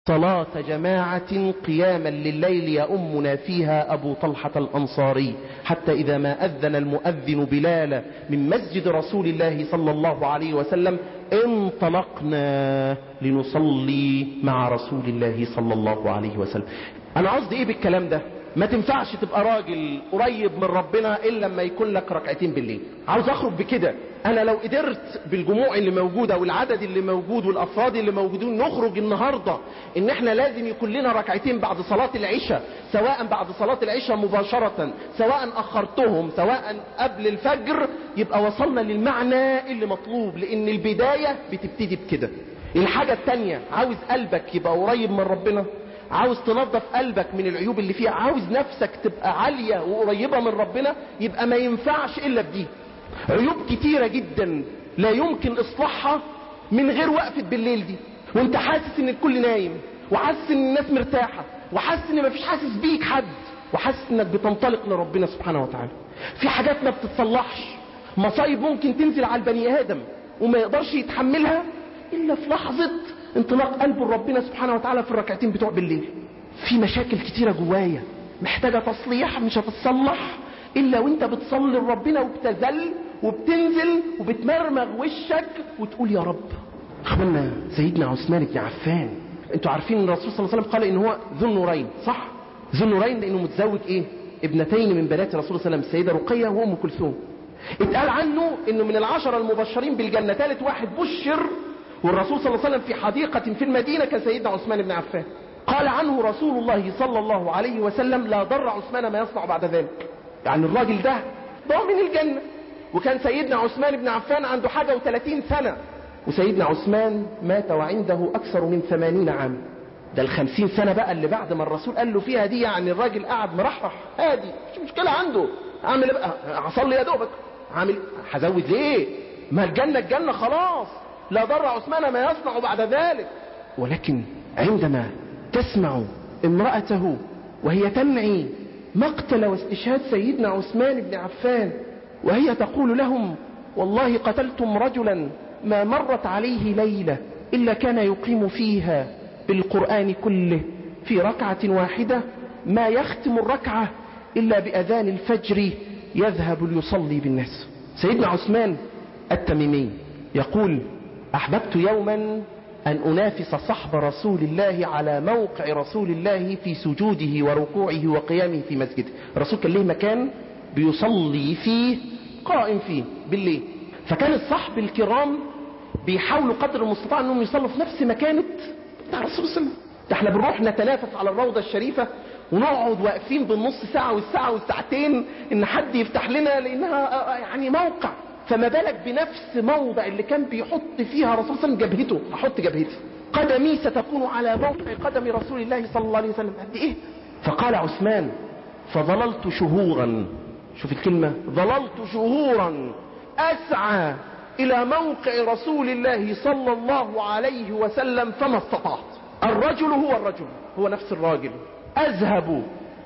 صلاة جماعة قياما لليل يأمنا فيها أبو طلحة الأنصاري حتى إذا ما أذن المؤذن بلال من مسجد رسول الله صلى الله عليه وسلم انطلقنا لنصلي مع رسول الله صلى الله عليه وسلم أنا قصدي إيه بالكلام ده ما تنفعش تبقى راجل قريب من ربنا الا لما يكون لك ركعتين بالليل عاوز اخرج بكده انا لو قدرت بالجموع اللي موجوده والعدد اللي موجود والافراد اللي موجودين نخرج النهارده ان احنا لازم يكون لنا ركعتين بعد صلاه العشاء سواء بعد صلاه العشاء مباشره سواء اخرتهم سواء قبل الفجر يبقى وصلنا للمعنى اللي مطلوب لان البدايه بتبتدي بكده الحاجه الثانيه عاوز قلبك يبقى قريب من ربنا عاوز تنظف قلبك من العيوب اللي فيها عاوز نفسك تبقى عالية وقريبة من ربنا يبقى ما ينفعش إلا بدي عيوب كتيرة جدا لا يمكن إصلاحها من غير وقفة بالليل دي وانت حاسس ان الكل نايم وحاسس ان الناس مرتاحة وحاسس ان مفيش حاسس بيك حد وحاسس انك بتنطلق لربنا سبحانه وتعالى في حاجات ما بتتصلحش مصايب ممكن تنزل على البني آدم وما يقدرش يتحملها إلا في لحظة انطلاق قلب ربنا سبحانه وتعالى في الركعتين بتوع بالليل في مشاكل كتيرة جوايا محتاجة تصليح مش هتتصلح الا وانت بتصلي لربنا وبتزل وبتنزل وبتمرمغ وشك وتقول يا رب اخوانا سيدنا عثمان بن عفان انتوا عارفين ان الرسول صلى الله عليه وسلم قال ان هو ذو النورين صح ذو النورين لانه متزوج ايه ابنتين من بنات الرسول صلى الله عليه وسلم السيده رقيه وام كلثوم اتقال عنه انه من العشره المبشرين بالجنه ثالث واحد بشر والرسول صلى الله عليه وسلم في حديقة في المدينة كان سيدنا عثمان بن عفان قال عنه رسول الله صلى الله عليه وسلم لا ضر عثمان ما يصنع بعد ذلك يعني الراجل ده ضامن الجنة وكان سيدنا عثمان بن عفان عنده حاجة وثلاثين سنة وسيدنا عثمان مات وعنده أكثر من ثمانين عام ده الخمسين سنة بقى اللي بعد ما الرسول قال له فيها دي يعني الراجل قاعد مرحرح هادي مش مشكلة عنده عامل ايه بقى هصلي يا دوبك عامل هزود ليه ما الجنة الجنة خلاص لا ضر عثمان ما يصنع بعد ذلك ولكن عندما تسمع امرأته وهي تنعي مقتل واستشهاد سيدنا عثمان بن عفان وهي تقول لهم والله قتلتم رجلا ما مرت عليه ليلة إلا كان يقيم فيها بالقرآن كله في ركعة واحدة ما يختم الركعة إلا بأذان الفجر يذهب ليصلي بالناس سيدنا عثمان التميمي يقول أحببت يوما أن أنافس صحب رسول الله على موقع رسول الله في سجوده وركوعه وقيامه في مسجده الرسول كان له مكان بيصلي فيه قائم فيه بالليل فكان الصحب الكرام بيحاولوا قدر المستطاع انهم يصلوا في نفس مكانة بتاع الرسول صلى الله عليه وسلم ده احنا بنروح نتنافس على الروضة الشريفة ونقعد واقفين بالنص ساعة والساعة والساعتين ان حد يفتح لنا لانها يعني موقع فما بالك بنفس موضع اللي كان بيحط فيها رسول صلى الله عليه وسلم جبهته احط جبهتي قدمي ستكون على موقع قدم رسول الله صلى الله عليه وسلم قد ايه فقال عثمان فظللت شهورا شوف الكلمة ظللت شهورا اسعى الى موقع رسول الله صلى الله عليه وسلم فما استطعت الرجل هو الرجل هو نفس الراجل اذهب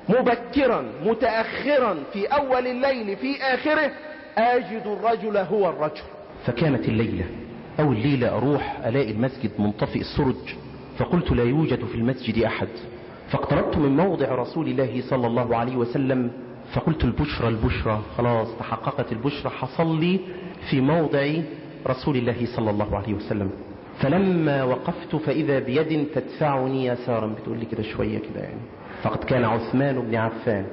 مبكرا متأخرا في اول الليل في اخره اجد الرجل هو الرجل فكانت الليلة او الليلة اروح الاقي المسجد منطفئ السرج فقلت لا يوجد في المسجد احد فاقتربت من موضع رسول الله صلى الله عليه وسلم فقلت البشرى البشرى خلاص تحققت البشرى حصل في موضع رسول الله صلى الله عليه وسلم فلما وقفت فإذا بيد تدفعني يسارا بتقول لي كده شوية كده يعني فقد كان عثمان بن عفان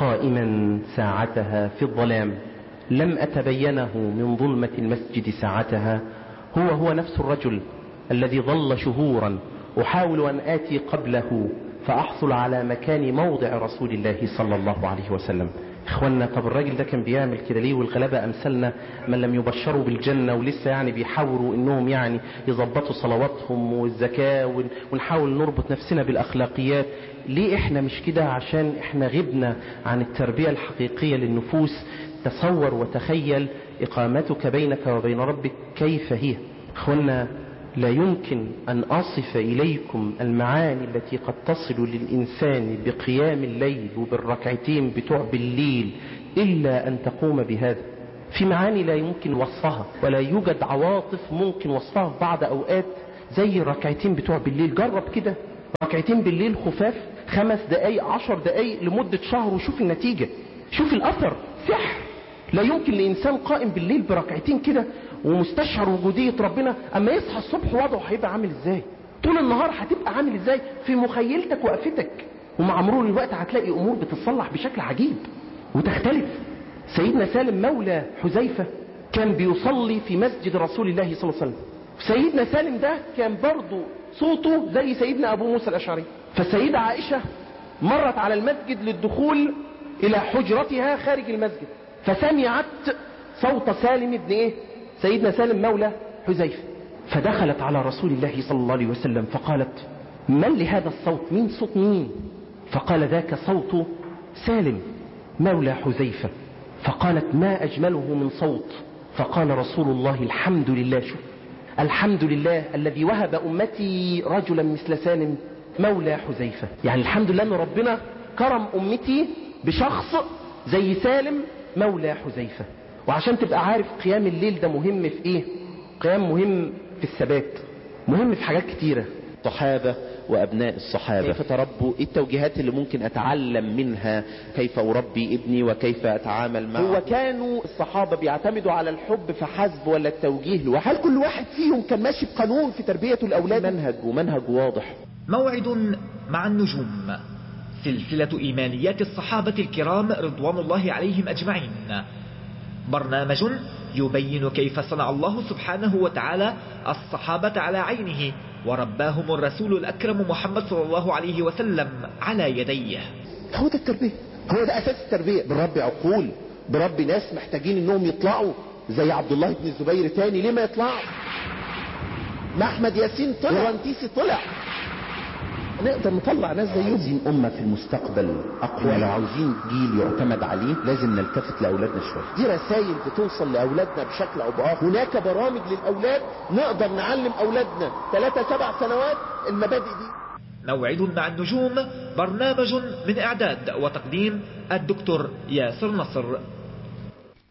قائما ساعتها في الظلام لم أتبينه من ظلمة المسجد ساعتها هو هو نفس الرجل الذي ظل شهورا أحاول أن آتي قبله فأحصل على مكان موضع رسول الله صلى الله عليه وسلم اخوانا طب الراجل ده كان بيعمل كده ليه والغلابة امثالنا من لم يبشروا بالجنة ولسه يعني بيحاولوا انهم يعني يظبطوا صلواتهم والزكاة ونحاول نربط نفسنا بالاخلاقيات ليه احنا مش كده عشان احنا غبنا عن التربية الحقيقية للنفوس تصور وتخيل اقامتك بينك وبين ربك كيف هي اخوانا لا يمكن أن أصف إليكم المعاني التي قد تصل للإنسان بقيام الليل وبالركعتين بتوع بالليل إلا أن تقوم بهذا في معاني لا يمكن وصفها ولا يوجد عواطف ممكن وصفها في بعض أوقات زي الركعتين بتوع بالليل جرب كده ركعتين بالليل خفاف خمس دقايق عشر دقايق لمدة شهر وشوف النتيجة شوف الأثر سحر لا يمكن لإنسان قائم بالليل بركعتين كده ومستشعر وجودية ربنا أما يصحى الصبح وضعه هيبقى عامل إزاي طول النهار هتبقى عامل إزاي في مخيلتك وقفتك ومع مرور الوقت هتلاقي أمور بتتصلح بشكل عجيب وتختلف سيدنا سالم مولى حذيفة كان بيصلي في مسجد رسول الله صلى الله عليه وسلم سيدنا سالم ده كان برضه صوته زي سيدنا أبو موسى الأشعري فالسيدة عائشة مرت على المسجد للدخول إلى حجرتها خارج المسجد فسمعت صوت سالم ابن إيه سيدنا سالم مولى حذيفة فدخلت على رسول الله صلى الله عليه وسلم فقالت من لهذا الصوت مين صوت مين فقال ذاك صوت سالم مولى حذيفة فقالت ما أجمله من صوت فقال رسول الله الحمد لله شوف الحمد لله الذي وهب أمتي رجلا مثل سالم مولى حذيفة يعني الحمد لله أن ربنا كرم أمتي بشخص زي سالم مولى حذيفة وعشان تبقى عارف قيام الليل ده مهم في ايه قيام مهم في الثبات مهم في حاجات كتيرة الصحابة وأبناء الصحابة كيف تربوا إيه التوجيهات اللي ممكن أتعلم منها كيف أربي ابني وكيف أتعامل معه هو كانوا الصحابة بيعتمدوا على الحب فحسب ولا التوجيه لوحده هل كل واحد فيهم كان ماشي بقانون في تربية الأولاد منهج ومنهج واضح موعد مع النجوم سلسلة إيمانيات الصحابة الكرام رضوان الله عليهم أجمعين برنامج يبين كيف صنع الله سبحانه وتعالى الصحابة على عينه ورباهم الرسول الأكرم محمد صلى الله عليه وسلم على يديه هو ده التربية هو ده أساس التربية بربي عقول بربي ناس محتاجين انهم يطلعوا زي عبد الله بن الزبير تاني ليه ما يطلعوا ما احمد ياسين طلع ورنتيسي طلع نقدر نطلع ناس زيهم عايزين أمة في المستقبل أقوى لو عاوزين جيل يعتمد عليه لازم نلتفت لأولادنا شوية دي رسائل بتوصل لأولادنا بشكل أو بآخر هناك برامج للأولاد نقدر نعلم أولادنا ثلاثة سبع سنوات المبادئ دي موعد مع النجوم برنامج من إعداد وتقديم الدكتور ياسر نصر